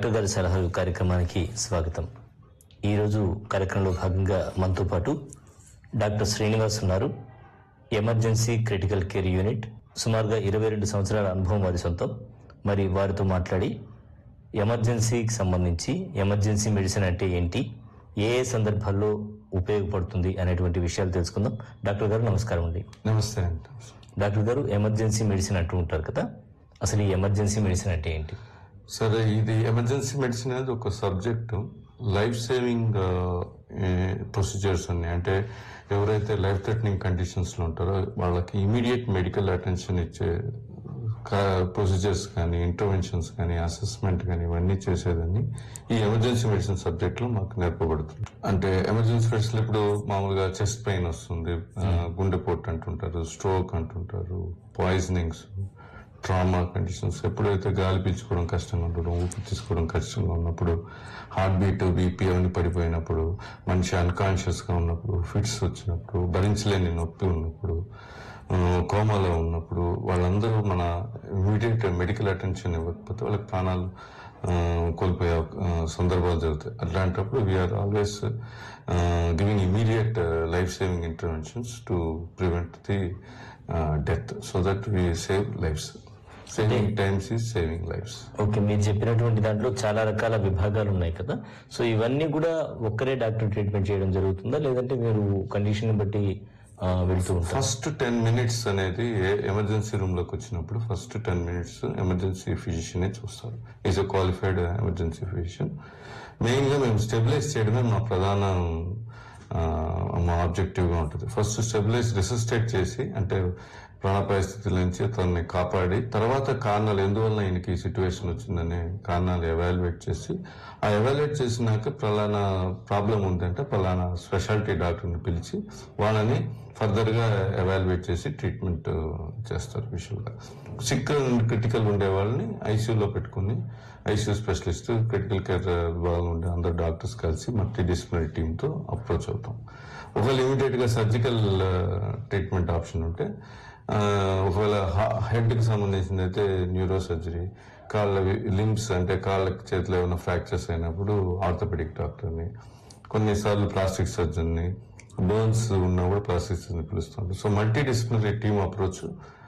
Doctor గారి సలహాలు కార్యక్రమానికి స్వాగతం ఈరోజు కార్యక్రమంలో భాగంగా మనతో పాటు డాక్టర్ శ్రీనివాస్ ఉన్నారు ఎమర్జెన్సీ క్రిటికల్ కేర్ యూనిట్ సుమారుగా ఇరవై రెండు సంవత్సరాల అనుభవం వారి సొంతం మరి వారితో మాట్లాడి ఎమర్జెన్సీకి సంబంధించి ఎమర్జెన్సీ మెడిసిన్ అంటే ఏంటి ఏ ఏ సందర్భాల్లో ఉపయోగపడుతుంది అనేటువంటి విషయాలు తెలుసుకుందాం డాక్టర్ గారు నమస్కారం అండి నమస్తే అంట డాక్టర్ గారు ఎమర్జెన్సీ మెడిసిన్ అంటూ ఉంటారు కదా అసలు ఈ ఎమర్జెన్సీ మెడిసిన్ అంటే ఏంటి సరే ఇది ఎమర్జెన్సీ మెడిసిన్ అనేది ఒక సబ్జెక్టు లైఫ్ సేవింగ్ ప్రొసీజర్స్ ఉన్నాయి అంటే ఎవరైతే లైఫ్ థ్రెటనింగ్ కండిషన్స్లో ఉంటారో వాళ్ళకి ఇమీడియట్ మెడికల్ అటెన్షన్ ఇచ్చే ప్రొసీజర్స్ కానీ ఇంటర్వెన్షన్స్ కానీ అసెస్మెంట్ కానీ ఇవన్నీ చేసేదని ఈ ఎమర్జెన్సీ మెడిసిన్ సబ్జెక్ట్లో మాకు నేర్పబడుతుంది అంటే ఎమర్జెన్సీ మెడిసిన్ ఇప్పుడు మామూలుగా చెస్ట్ పెయిన్ వస్తుంది ఆ, గుండెపోటు అంటుంటారు స్ట్రోక్ అంటుంటారు పాయిజనింగ్స్ ట్రామా కండిషన్స్ ఎప్పుడైతే గాలి పీల్చుకోవడం కష్టంగా ఉండడం ఊపిరి తీసుకోవడం కష్టంగా ఉన్నప్పుడు హార్ట్ బీట్ బీపీ అవన్నీ పడిపోయినప్పుడు మనిషి అన్కాన్షియస్ గా ఉన్నప్పుడు ఫిట్స్ వచ్చినప్పుడు భరించలేని నొప్పి ఉన్నప్పుడు ఆ, కోమాలో ఉన్నప్పుడు వాళ్ళందరూ మన ఇమీడియట్ మెడికల్ అటెన్షన్ ఇవ్వకపోతే వాళ్ళకి ప్రాణాలు ఆ, కోల్పోయే ఆ, సందర్భాలు జరుగుతాయి అట్లాంటప్పుడు we are always giving immediate life saving interventions to prevent the death so that we save lives saving times is saving lives okay మీరు చెప్పినటువంటి దాంట్లో చాలా రకాల విభాగాలు ఉన్నాయి కదా సో ఇవన్నీ కూడా ఒక్కరే డాక్టర్ ట్రీట్మెంట్ చేయడం జరుగుతుందా లేదంటే మీరు కండిషన్ బట్టి ఆ, వెళ్తూ ఉంటారు ఫస్ట్ టెన్ మినిట్స్ అనేది ఎమర్జెన్సీ రూమ్ లోకి వచ్చినప్పుడు ఫస్ట్ టెన్ మినిట్స్ ఎమర్జెన్సీ ఫిజిషియనే చూస్తారు is a qualified emergency physician main గా మేము స్టెబిలైజ్ చేయడమే మా ప్రధాన ఆ, మా ఆబ్జెక్టివ్ గా ఉంటుంది ఫస్ట్ స్టెబిలైజ్ రిసిస్టేట్ చేసి అంటే ప్రాణ పరిస్థితుల నుంచి తనని కాపాడి తర్వాత కారణాలు ఎందువల్ల ఈయనకి ఈ సిచ్యువేషన్ వచ్చిందనే కారణాలు ఎవాల్యుయేట్ చేసి ఆ ఎవాల్యుయేట్ చేసినాక ఫలానా ప్రాబ్లం ఉందంటే ఫలానా స్పెషాలిటీ డాక్టర్ని పిలిచి వాళ్ళని ఫర్దర్ గా ఎవాల్యుయేట్ చేసి ట్రీట్మెంట్ చేస్తారు విషయంగా సిక్ క్రిటికల్ ఉండే వాళ్ళని ఐసీయూలో పెట్టుకుని ఐసీయూ స్పెషలిస్ట్ క్రిటికల్ కేర్ విభాగంలో ఉండే అందరు డాక్టర్స్ కలిసి మల్టీ డిసిప్లినరీ టీంతో అప్రోచ్ అవుతాం ఒకవేళ ఇమీడియట్ గా సర్జికల్ ట్రీట్మెంట్ ఆప్షన్ ఉంటే ఆ, ఒకవేళ హెడ్ కి సంబంధించింది అయితే న్యూరో సర్జరీ కాళ్ళ లిమ్స్ అంటే కాళ్ళకి చేతిలో ఏమైనా ఫ్రాక్చర్స్ అయినప్పుడు ఆర్థోపెడిక్ డాక్టర్ని కొన్నిసార్లు ప్లాస్టిక్ సర్జన్ని బర్న్స్ ఉన్నప్పుడు ప్లాస్టిక్ సర్జన్ పిలుస్తుంటారు so multidisciplinary team approach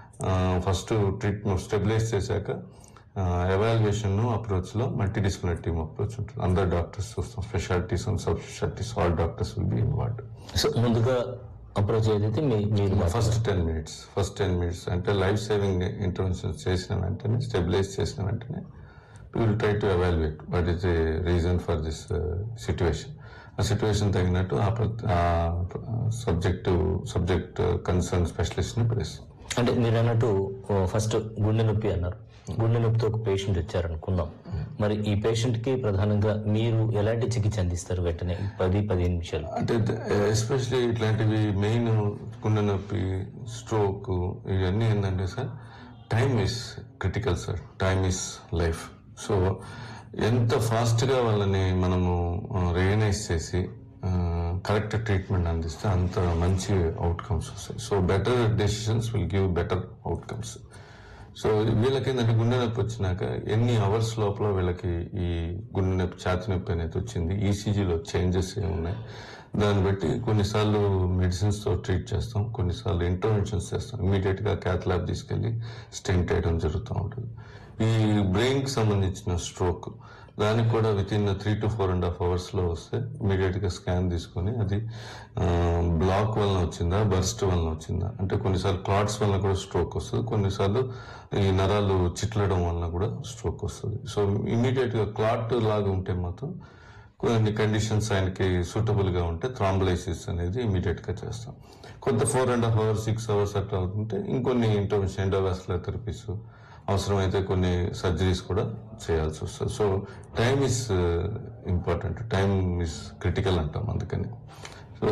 first treatment stabilize చేశాక ఎవాల్యుయేషన్ అప్రోచ్ లో మల్టీ డిసిప్లినరీ టీమ్ అప్రోచ్ ఉంటుంది అందరు డాక్టర్స్ చూస్తాం specialities and sub specialities all doctors will be involved so ముందుగా అప్రోచ్ ఏదైతే మీ- మీరు మాత్రమే. First ten minutes first ten minutes అంటే లైఫ్ సేవింగ్ ఇంటర్వెన్షన్ చేసిన వెంటనే స్టెబిలైజ్ చేసిన వెంటనే will try to evaluate what is the reason for this situation ఆ సిచ్యువేషన్ తగినట్టు ఆ సబ్జెక్టు సబ్జెక్ట్ కన్సర్న్ స్పెషలిస్ట్ ని పిలుస్తాం అంటే మీరు అన్నట్టు ఫస్ట్ గుండె నొప్పి అన్నారు గుండె నొప్పితో ఒక పేషెంట్ వచ్చారనుకుందాం మరి ఈ పేషెంట్ కి ప్రధానంగా మీరు ఎలాంటి చికిత్స అందిస్తారు వెంటనే పది పదిహేను నిమిషాలు అంటే ఎస్పెషలీ ఇట్లాంటివి మెయిన్ గుండె నొప్పి స్ట్రోక్ ఇవన్నీ ఏంటంటే sir time is critical sir time is life so ఎంత ఫాస్ట్గా వాళ్ళని మనము రియనైజ్ చేసి కరెక్ట్ ట్రీట్మెంట్ అందిస్తే అంత మంచి అవుట్కమ్స్ వస్తాయి so better decisions will give better outcomes so వీళ్ళకి ఏంటంటే గుండె నొప్పి వచ్చినాక ఎన్ని అవర్స్ లోపల వీళ్ళకి ఈ గుండె నొప్పి ఛాతి నొప్పి అనేది వచ్చింది ఈసీజీలో చేంజెస్ ఏమున్నాయి దాన్ని బట్టి కొన్నిసార్లు మెడిసిన్స్ తో ట్రీట్ చేస్తాం కొన్నిసార్లు ఇంటర్వెన్షన్స్ చేస్తాం ఇమీడియట్ గా క్యాత్ ల్యాబ్ తీసుకెళ్లి స్టెంట్ వేయడం జరుగుతూ ఉంటుంది ఈ బ్రెయిన్ కి సంబంధించిన స్ట్రోక్ దానికి కూడా within three to four and half hours లో వస్తే ఇమీడియట్ గా స్కాన్ తీసుకొని అది బ్లాక్ వలన వచ్చిందా బర్స్ట్ వలన వచ్చిందా అంటే కొన్నిసార్లు క్లాట్స్ వలన కూడా స్ట్రోక్ వస్తుంది కొన్నిసార్లు ఈ నరాలు చిట్లడం వలన కూడా స్ట్రోక్ వస్తుంది సో ఇమీడియట్ గా క్లాట్ లాగా ఉంటే మాత్రం కొన్ని కండిషన్స్ ఆయనకి సూటబుల్ గా ఉంటే థ్రాంబలైసిస్ అనేది ఇమీడియట్ గా చేస్తాం కొంత four and half hours six hours అట్లా అవుతుంటే ఇంకొన్ని ఇంటర్వెన్షన్ ఎండోవాస్కులర్ థెరపీస్ అవసరమైతే కొన్ని సర్జరీస్ కూడా చేయాల్సి వస్తుంది so time is important time is critical అంటాం అందుకని సో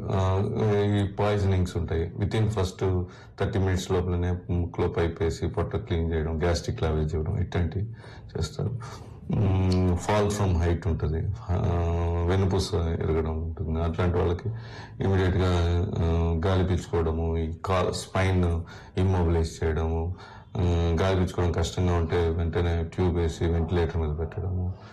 ఈ పాయిజనింగ్స్ ఉంటాయి within first thirty minutes లోపలనే ముక్కులో పైప్ వేసి పొట్ట క్లీన్ చేయడం గ్యాస్ట్రిక్ లావేజ్ చేయడం ఇట్లాంటివి చేస్తారు ఫాల్ ఫ్రమ్ హైట్ ఉంటుంది వెనుపూస ఎరగడం ఉంటుంది అట్లాంటి వాళ్ళకి ఇమీడియట్ గా ఆ, గాలి పీల్చుకోవడము ఈ కాల్ స్పైన్ ఇమ్మొబిలైజ్ చేయడము ఆ, గాలి పీల్చుకోవడం కష్టంగా ఉంటే వెంటనే ట్యూబ్ వేసి వెంటిలేటర్ మీద పెట్టడము